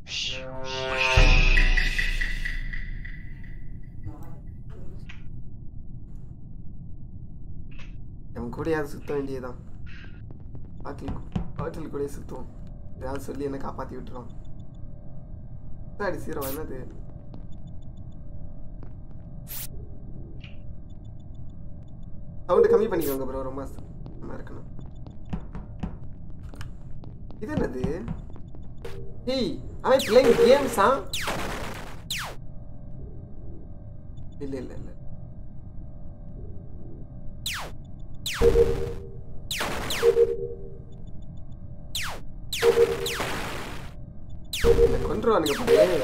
அவன் கூடயாவது சுத்த வேண்டியதுதான் பாட்டில் பாட்டில் கூட சுத்துவோம் ஏதாவது சொல்லி என்ன காப்பாத்தி விட்டுரும் அடி சீரம் என்னது சவுண்ட் கம்மி பண்ணிக்கோங்க ப்ரோ ரொம்ப நல்லா இருக்கணும் இது என்னது ஏய் அவன் பிளேயிங் கேம்ஸா இல்ல இல்ல இல்ல கொண்டுருவானுங்க போய்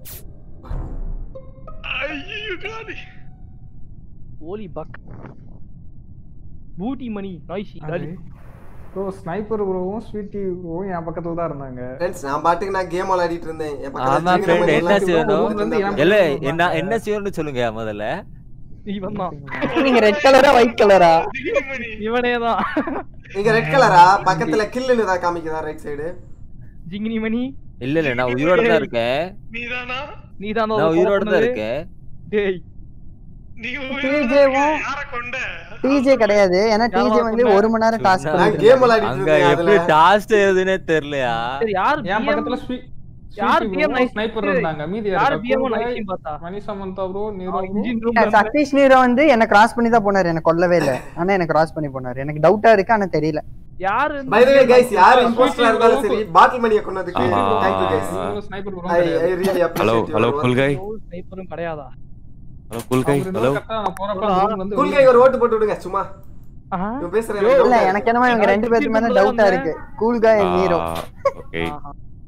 ஓலி பக் பூட்டி Mani noisy Dolly bro sniper ப்ரோவும் ஸ்வீட்டி ப்ரோவும் என் பக்கத்துல தான் இருந்தாங்க ஃப்ரெண்ட்ஸ் நான் பாட்டுக்கு நான் கேம் விளையாடிட்டு இருந்தேன் என் ஆமா பக்கத்துல ஃப்ரெண்ட் என்ன ஊர்ல இருந்து செய்யணும் என் இல்ல பக்கத்துல என்ன என்ன செய்யணும்னு சொல்லுங்க முதல்ல இவன் தான் நீங்க ரெட் கலரா ஒயிட் கலரா இவனே தான் நீங்க ரெட் கலரா பக்கத்துல கில்லுன்னு தான் காமிக்குதா ரைட் சைடு ஜிங்கினி மணி இல்ல இல்ல நான் உயிரோட தான் இருக்கேன் நீதானா நீ தான் நான் உயிரோட தான் இருக்கேன் டேய் நீ டிஜேவும் யார கொண்ட டிஜே கிடையாது ஏன்னா டிஜே வந்து ஒரு மணி நேரம் டாஸ்க் நான் பண்ணிட்டு கேம் விளையாடிட்டு அங்க இருந்தேன் எப்படி அதுல டாஸ்ட் எழுதுனே தெரியலையா சரி யார் என் பக்கத்துல யார் BM nice ஸ்னைப்பர் இருந்தாங்க மீதி யார் யாரு? பிஎம் cool guy, நைஸின்னு பார்த்தா Mani Samantha bro Nero bro. Engine room இருந்தேன். சதீஷ் நீரோ வந்து என்ன கிராஸ் பண்ணி தான் போனாரு எனக்கு கொல்லவே இல்ல ஆனா என்ன கிராஸ் பண்ணி போனாரு எனக்கு டவுட்டா இருக்கு ஆனா தெரியல யாரு பை தி வே கைஸ் யார் இம்போஸ்டரா இருந்தாலும் சரி பாட்டில் மணியை கொன்னதுக்கு ஆஹா. தேங்க் யூ கைஸ் நீங்களும் sniper bro I I really hello appreciate hello cool guy ஸ்னைப்பரும் கிடையாதா ஹலோ கூல் கை ஹலோ நான் போறப்ப Bro, room வந்து கூல் கை ஒரு ஓட்டு போட்டு விடுங்க சும்மா ஆஹா. இவன் பேசுறேன் யோ, எனக்கு இல்ல doubt ஆ எனக்கு என்னமோ இவங்க ரெண்டு பேருக்கு மேல டவுட்டா இருக்கு கூல் காய் நீரோ ஓகே ஆஹா.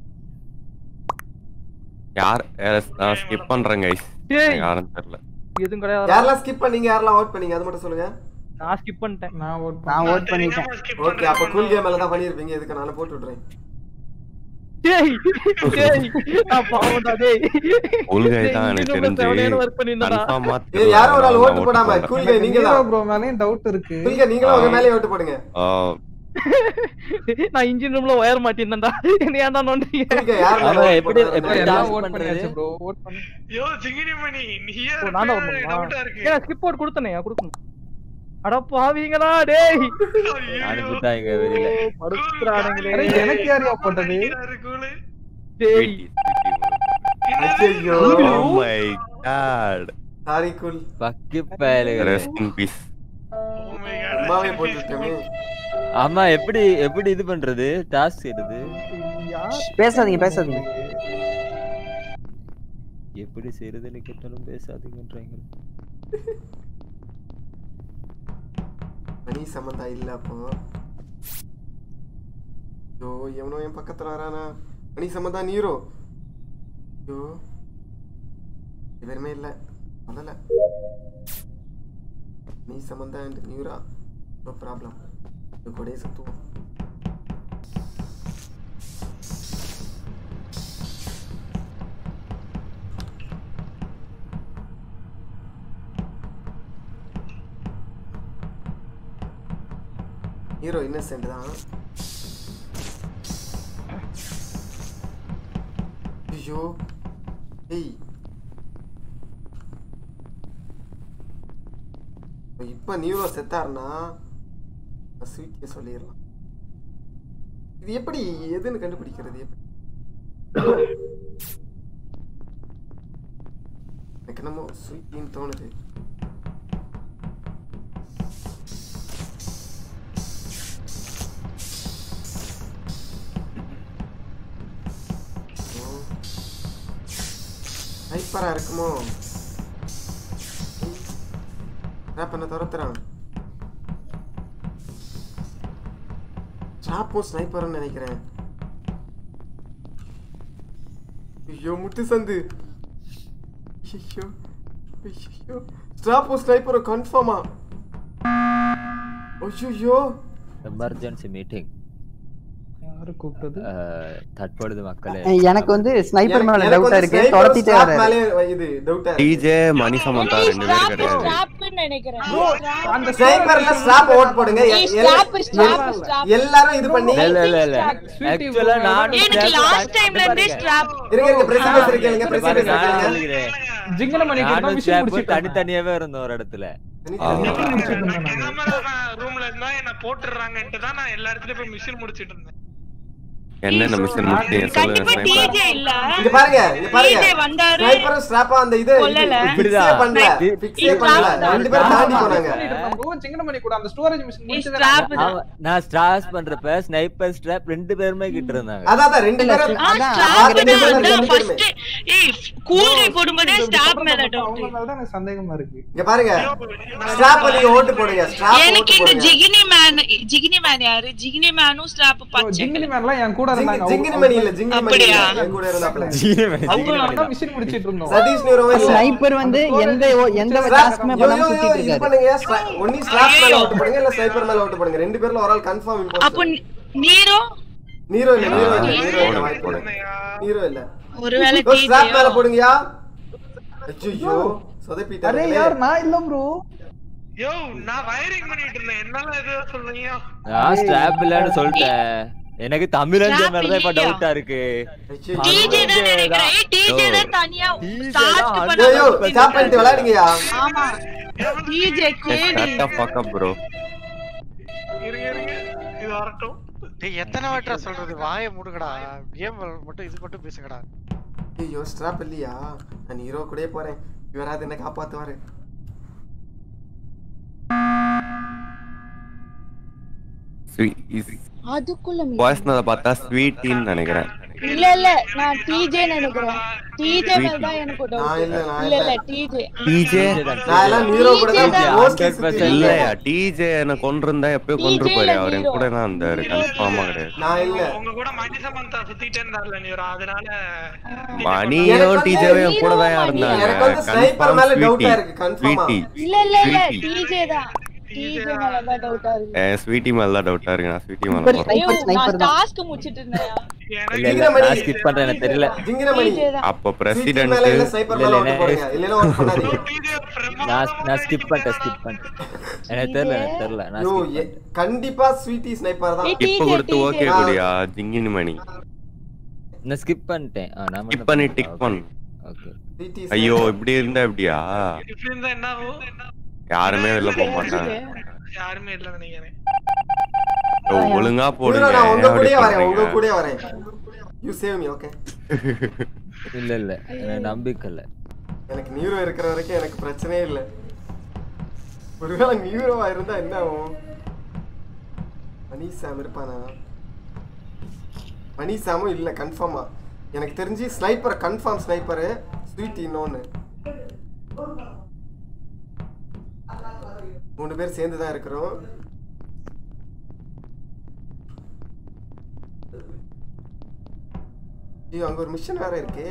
யார் நான் ஸ்கிப் பண்றேன் கைஸ் டேய் யாரும் தெரியல எதுவும் கிடையாது யாரெல்லாம் ஸ்கிப் பண்ணீங்க யாரெல்லாம் அவுட் பண்ணீங்க அது மட்டும் சொல்லுங்க நான் ஸ்கிப் பண்ணிட்டேன் நான் vote நான் ஓட் பண்ணிட்டேன் ஓகே அப்ப கூல் கேம் மேல தான் பண்ணிருப்பீங்க இதுக்கு நானும் போட்டு விடுறேன் டேய் டேய் நான் பாவம்டா டேய் கூல் கை தான் எனக்கு தெரிஞ்சு ஒர்க் பண்ணிருந்தா கன்ஃபார்மா ஏய் யாரோ ஒரு ஆள் ஓட்டு போடாம கூல் கை நீங்க நீரோ தான் ப்ரோ மேலயும் டவுட் இருக்கு கூல் கை நீங்களும் உங்க மேலே ஓட்டு போடுங்க நான் இன்ஜின் ரூம்ல ஒயர் மாட்டிருந்தேன்டா என்ன ஏன்டா நோண்டீங்க கூல் கை யார் மேல அவன் vote எப்படி போடுறாரு? எப்படி எல்லாம் டாஸ்க் vote பண்றது பண்ணியாச்சு ப்ரோ vote பண்ணி யோ ஜிங்கினி மணி நீயே ஓ, நான் தான் வரணுமா? டவுட்டா இருக்கு ஏன் ஸ்கிப் அவுட் கொடுத்தனே கொடுக்கணும் அட பாவீங்களா டேய் அனுப்பிட்டாங்க வெளியில படுத்துறானுங்களே அரே, எனக்கு யாரையா போட்டது கூலு டேய் ஐயோ oh my god sorry cool பக்கி பயலுகளே ரெஸ்ட் இன் பீஸ் அம்மாவே போட்டுட்டேனே ஆமா எப்படி எப்படி இது பண்றது டாஸ்க் செய்யறது பேசாதீங்க பேசாதீங்க எப்படி செய்யறதுன்னு கேட்டாலும் பேசாதீங்கன்றாங்க மணி சம்பந்தா இல்ல அப்போ ஐயோ எவனோ என் பக்கத்துல வரானா மணி சம்பந்தா நீரோ ஐயோ எதுவுமே இல்ல சொல்லல நீ சம்பந்தா அண்ட் நியூரா நோ ப்ராப்ளம் இது கூட சுத்துவோம் ஹீரோ இன்னசென்ட் தான் ஐயோ ஏய் இப்ப நியூரோ செத்தாருன்னா ஸ்வீட்டிய சொல்லிடலாம் இது எப்படி எதுன்னு கண்டுபிடிக்கிறது எப்படி எனக்கு என்னமோ ஸ்வீட்டின்னு தோணுது ஹைப்பரா இருக்குமோ என்ன பண்ண துரத்துறான் ட்ராப்பும் ஸ்னைப்பர்னு நினைக்கிறேன் ஐயோ முட்டு சந்து ஐயோ ஐயோ ட்ராப்பும் ஸ்னைப்பரும் கன்ஃபார்மா ஐயோ எமர்ஜென்சி மீட்டிங் யாரு கூப்பிட்டது தற்பொழுது மக்களே எனக்கு வந்து ஸ்னைப்பர் மேல எனக்கு டவுட்டா வந்து இருக்கு sniper துரத்திட்டே strap வராரு மேலே இது டவுட்டா டிஜே மணி சமந்தா ரெண்டு பேர் கிடையாது ஸ்டாப் பண்ணி நினைக்கிறேன் அந்த ஸ்னைப்பர்ல ஸ்ட்ராப் ஓட் போடுங்க எ- ஏய், எல்லா- strap, strap, strap. எல்லாரும் இது பண்ணி இல்ல இல்ல இல்ல Sweetie ஆக்சுவலா நானும் எனக்கு strap லாஸ்ட் பண்ணி- டைம்ல இருந்தே பாருங்க. ஸ்ட்ராப் இருங்க இருங்க பிரசிடென்ட் இருக்கீங்க பாருங்க, பிரசிடென்ட் நான் இருக்கீங்க சொல்லிக்கிறேன் ஜிங்கன மணி கேட்டா நானும் மிஷின் strap முடிச்சிட்டு தனித்தனியாவே இருந்தோம் ஒரு இடத்துல ரூம்ல இருந்தா என்ன போட்டுறாங்கன்ட்டு தான் நான் எல்லா இடத்துலயும் போய் மிஷின் முடிச்சிட்டு இருந்தேன் என்னென்ன மிஷன் முடிச்சீங்க சொல்லுங்க கண்டிப்பா sniper. டிஜே இல்ல இங்க பாருங்க இங்க பாருங்க டிஜே வந்தாரு ஸ்னைப்பரும் ஸ்ட்ராப்பா அந்த இது கொல்லல. ஃபிக்ஸே இப்படிதான். பண்ணல இது- ஃபிக்ஸே பண்ணல ரெண்டு பேரும் தாண்டி போனாங்க ஜிங்கன மணி கூட அந்த ஸ்டோரேஜ் மிஷின் முடிச்சது ஸ்ட்ராப் ஆமா, நான் ஸ்ட்ராஸ் பண்றப்ப ஸ்னைப்பர் ஸ்ட்ராப் ரெண்டு பேருமே கிட்ட இருந்தாங்க அதான் அதான் ரெண்டு பேரும் ஆ அதான், ஸ்ட்ராப் அவங்க ரெண்டு தான் பேரும் அதான் ரெண்டு ஃபர்ஸ்ட் ஏய் கூல் கை போடும்போதே ஸ்டாப் மேல அவங்க டவுட் மேல தான் எனக்கு சந்தேகமா இருக்கு இங்க பாருங்க ஸ்ட்ராப் நீங்க ஓட்டு போடுங்க ஸ்ட்ராப் எனக்கு ஓட்டு இந்த போடுங்க ஜிகினி மேன் ஜிகினி மேன் யாரு ஜிகினி மேனும் ஸ்டாப் பச்சை ஜிங்கினி மேன்லாம் என் கூட ஜிங்கி- இருந்தாங்க ஜிங்கினி மணி இல்ல ஜிங்கினி மணி அப்படியா? இல்ல, என் கூட இருந்தாப்ல அவங்க தான் மிஷின் முடிச்சிட்டு இருந்தோம் சதீஷ் நியூரோவே இல்ல ஸ்னைப்பர் வந்து எந்த ஓ- எந்த Strap- டாஸ்க்குமே யோ, பண்ணாம யோ, யோ, சுத்திட்டு இது இருக்காரு பண்ணுங்க ஸ்ட்ரா- ஒண்ணு ஸ்ட்ராப் மேல ஓட்டு போடுங்க இல்ல ஸ்னைப்பர் மேல ஓட்டு போடுங்க ரெண்டு பேர்ல ஒரு ஆள் கன்ஃபார்ம் அப்போ இம்போஸ்டர் நீரோ நீரோ இல்ல நீரோ இல்ல ஆ, நீரோ இல்ல போடுங்க, வாய்ப்பு இல்ல. இருந்தேயா? நீரோ இல்ல ஒருவேளை ஓ, ஸ்ட்ராப் மேல டிஜே போடுங்கயா ஐயோ அரே சொதப்பிட்டாரு யார் நான் இல்ல ப்ரோ யோ நான் வயரிங் பண்ணிட்டு இருந்தேன் என்னால எது சொல்றீங்க நான் ஸ்ட்ராப் இல்லன்னு சொல்லிட்டேன் எனக்கு தமிழஞ்ச Strap மேலதான் இப்ப இல்லையா? டவுட்டா இருக்கு டிஜே தான் நினைக்கிறேன் ஏய் டிஜே தான் தனியா DJ ஸ்டார்ட் தான் பண்ண ஐயோ ஸ்டாப் பண்ணிட்டு விளையாடுங்கயா ஆமா DJ KD Shut the fuck up, bro. இருங்க இருங்க இது வரட்டும் டேய் எத்தனை வாட்டா சொல்றது வாயை மூடுங்கடா கேம் மட்டும் இது மட்டும் பேசுங்கடா ஐயோ ஸ்ட்ராப் இல்லையா நான் ஹீரோ கூடயே போறேன் இவராது என்ன காப்பாத்துவாரு Sweet- is- அதுக்குள்ள voice-னதை பார்த்தா ஸ்வீட்டின்னு நினைக்கிறேன் இல்ல இல்ல நான் டிஜே நினைக்கிறேன் டிஜே மேல தான் எனக்கு நான் டவுட் இல்ல நான் இல்ல இல்ல இல்ல டிஜே டிஜே நான் எல்லாம் ஹீரோ கூட தான் TJ mostly 100% சுத்திட்டு இல்லையா இருக்கேன். டிஜே என்ன கொண்டிருந்தா எப்பயோ கொண்டிருப்பாரு அவர் என் கூட தான் இருந்தாரு கன்ஃபார்மா கிடையாது நான் இல்ல உங்க கூட மணி சமந்தா சுத்திட்டே இருந்தார்ல நீ அதனால மணியோ எனக்கு வந்து டிஜேவோ என் கூட தான் இருந்தாங்க எனக்கு வந்து ஸ்னைப்பர் மேல டவுட்டா இருக்கு கன்ஃபார்மா ஸ்வீட்டி இல்ல இல்ல இல்ல Sweetie. டிஜே தான் டிஜே மேல தான் டவுட்டா இருக்கு ஸ்வீட்டி மேல தான் டவுட்டா இருக்கு நான் ஸ்வீட்டி மேல Sniper, போறேன் sniper, ஐயோ, sniper நான் தான். டாஸ்க் முடிச்சிட்டு இருந்தேன் இல்ல இல்ல நான் ஸ்கிப் பண்றேன் எனக்கு தெரியல ஜிங்கிர மணி டிஜே தான் அப்போ ஸ்வீட்டி மேல இல்ல பிரசிடென்ட் ஸ்னைப்பர் இல்ல, மேல இல்ல, ஓட்டு போடுங்க இல்லனா ஓட்டு பண்ணாதீங்க நான் நான் ஸ்கிப் பண்ணிட்டேன் ஸ்கிப் பண்ணிட்டேன் எனக்கு தெரியல எனக்கு தெரியல நான் ஐயோ skip எ- கண்டிப்பா ஸ்வீட்டி ஸ்னைப்பர் தான் ஏய், இப்ப TJ, கொடுத்து TJ. ஓகே குடியா ஜிங்கினி மணி பண்ணிட்டேன். நான் ஸ்கிப் பண்ணிட்டேன் ஆ, நான் டிக் பண்ணி டிக் பண்ணு ஓகே ஸ்வீட்டி ஐயோ இப்படி இருந்தா எப்படியா இப்படி இருந்தா என்ன ஆகும் யாருமே வெளில போக மாட்டாங்க யாருமே இல்ல நினைக்கிறேன் ஓ, ஒழுங்கா ஹீரோ போடுங்க நான் உங்க ஏன் அப்படி கூடயே வரேன் உங்க பண்றீங்க? கூடயே வரேன் யூ சேவ் மீ ஓகே இல்ல இல்ல எனக்கு நம்பிக்கை இல்ல எனக்கு நீரோ இருக்கிற வரைக்கும் எனக்கு பிரச்சனையே இல்லை ஒருவேளை நீரோவா இருந்தா என்ன ஆகும் மணி சாம் இருப்பானா மணி சாமும் இல்லை கன்ஃபார்மா எனக்கு தெரிஞ்சு ஸ்னைப்பர் கன்ஃபார்ம் ஸ்னைப்பரு ஸ்வீட் இன்னொன்னு மூணு பேர் சேர்ந்து தான் இருக்கிறோம் ஐயோ அங்க ஒரு மிஷன் வேற இருக்கே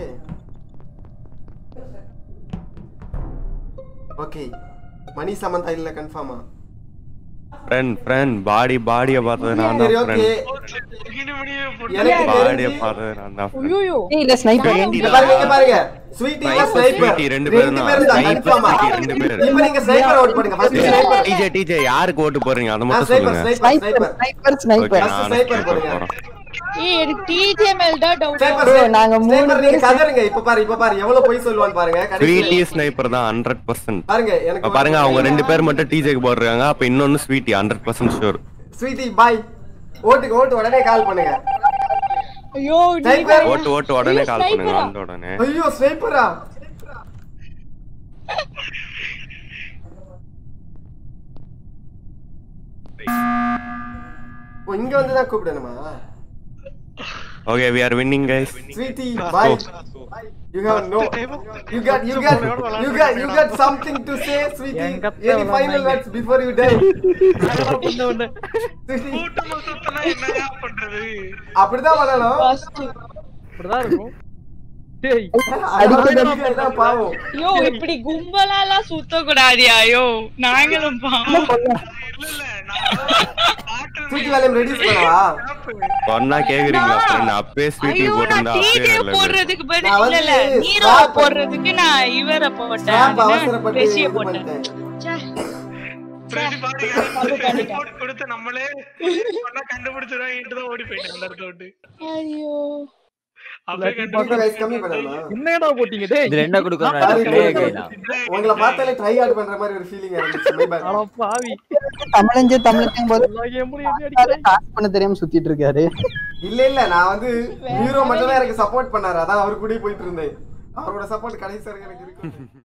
ஓகே மணி சமந்தா இல்ல கன்ஃபார்மா ஃப்ரெண்ட் ஃப்ரெண்ட் பாடி பாடிய பார்த்தது நான் சரி தான் ஓகே ஃப்ரெண்ட் எனக்கு பாடிய தெரிஞ்சு பார்த்தது நான் தான் friend. ஐயோ இல்ல ஸ்னைப்பர் இங்க பாருங்க இங்க பாருங்க ஸ்வீட்டி Sniper, ஸ்னைப்பர் Sweetie, ரெண்டு ரெண்டு பேரும் தான். பேரும் தான் Sniper, கன்ஃபார்மா Sweetie, ரெண்டு பேரும். இப்போ நீங்க ஸ்னைப்பர் அவுட் பண்ணுங்க ஃபர்ஸ்ட் ஸ்னைப்பர் டிஜே டிஜே யாருக்கு ஓட்டு போறீங்க அதை ஆ மட்டும் ஸ்னைப்பர் சொல்லுங்க sniper sniper sniper sniper okay sniper First நான் sniper sniper போடுங்க. போறேன் ஏய் எனக்கு டிஜே மேல தான் டவுட் ஸ்னைப்பர் Bro, நாங்க மூணு ஸ்னைப்பர் நீங்க பேரு கதறுங்க இப்ப பாரு இப்ப பாரு எவ்வளவு பொய் சொல்லுவான்னு பாருங்க ஸ்வீட்டி கடைசில ஸ்னைப்பர் தான் ஹண்ட்ரட் பர்சன்ட் பாருங்க எனக்கு பாருங்க அவங்க ரெண்டு பேர் மட்டும் டிஜேக்கு போடுறாங்க அப்ப இன்னொன்னு sweetie hundred percent sure sweetie bye ஓட்டுக்கு ஓட்டு உடனே கால் பண்ணுங்க ஐயோ Sniper. ஓட்டு ஓட்டு உடனே ஐயோ, கால் பண்ணுங்க sniper-ஆ? வந்த உடனே ஐயோ ஸ்னைப்பரா ஓ இங்க வந்து தான் கூப்பிடணுமா okay we are winning guys Sweetie, bye. You have no. You got, you got, you got, you got something to say, sweetie. எங்கத்த Any final words before you die? ஒண்ணு ஒண்ணு Sweetie, கூட்டமா சுத்தினா என்னயா பண்றது அப்படிதான் பண்ணணும் ஃபர்ஸ்ட் இப்படிதான் இருக்கும் டேய் அடிக்கிறது தான் பாவம் ஐயோ இப்படி கும்பலாலாம் சுத்த கூடாதியா ஐயோ நாங்களும் பாவம் இல்ல இல்ல நான் ஸ்வீட்டி வேலையம் ரெடியூஸ் பண்ணவா சொன்னா கேக்குறீங்களா ஃப்ரெண்ட் அப்பே ஸ்வீட்டி ஐயோ போட்டிருந்தா நான் அப்பே டிஜே நல்லது போடுறதுக்கு பதில் நான் இல்ல இல்ல வந்து நீரோ stop போடுறதுக்கு நான் இவரை போட்டேன் ஸ்டாப் அது என்ன? அவசரப்பட்டு பெசிய இது போட்டேன் பண்ணிட்டேன் ச்சே. திருப்பி பாருங்க தப்பு பண்ணிட்டேன். report கொடுத்து நம்மளே பண்ணா கண்டுபிடிச்சிருவாங்கன்ட்டு தான் ஓடி போயிட்டேன் அந்த இடத்த விட்டு ஐயோ அப்படியே போட்டு வயசு கம்மி கண்டுபிடிச்சு பண்ணலாம் என்னடா போட்டீங்க டேய் இதுல என்ன கொடுக்கணும் நான் play பாரு, again ஆ? உங்களை பார்த்தாலே ட்ரை அவுட் பண்ற மாதிரி ஒரு ஃபீலிங் இருந்துச்சு My bad. அட பாவி தமிழஞ்சு தமிழஞ்சும் போது எல்லா கேம்லயும் எப்படி அடிக்கிறாங்க காசு பண்ண தெரியாம சுத்திட்டு இருக்காரு இல்ல இல்ல நான் வந்து ஹீரோ மட்டும் தான் எனக்கு சப்போர்ட் பண்ணாரு அதான் அவர் கூட போயிட்டு இருந்தேன் அவரோட சப்போர்ட் கடைசி வரைக்கும் எனக்கு இருக்கு